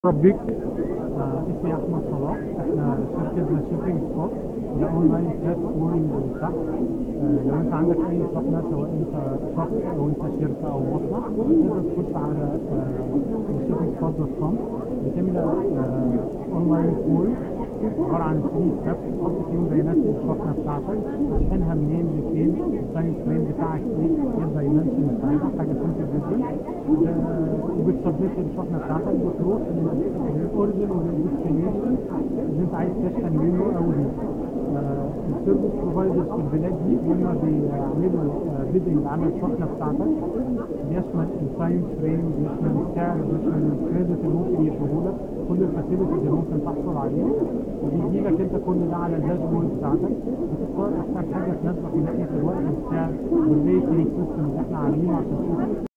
بيك آه، اسمي احمد صلاح احنا شركه شيبنج سبوت ده اونلاين بلاتفورم للشحن آه، لو انت عندك اي شحنه سواء انت شخص او انت شركه او مصنع تقدر تخش على شيبنج سبوت دوت كوم بتملى اونلاين فورم عباره عن 3 ستيبس تحط فيهم بيانات الشحنه بتاعتك تشحنها منين لفين التايم فريم بتاعك ايه ايه الدايمنشن بتاعتها حاجه سمبل جدا آه، وبتسبميت الشحنه بتاعتك بتروح للاوريجن وللديستنيشن اللي انت عايز تشحن منه او ليه السيرفيس بروفايدرز في البلاد دي هم بيعملوا بيدنج على الشحنه بتاعتك بيشمل التايم فريم بيشمل السعر بيشمل الكريدت اللي ممكن يديهولك كل الفاسيلتيز اللي ممكن تحصل عليها وبيجي لك انت كل ده على الداشبورد بتاعتك بتختار احسن حاجه تناسبك من ناحيه الوقت والسعر والريتنج سيستم اللي احنا عاملينه عشان تشوف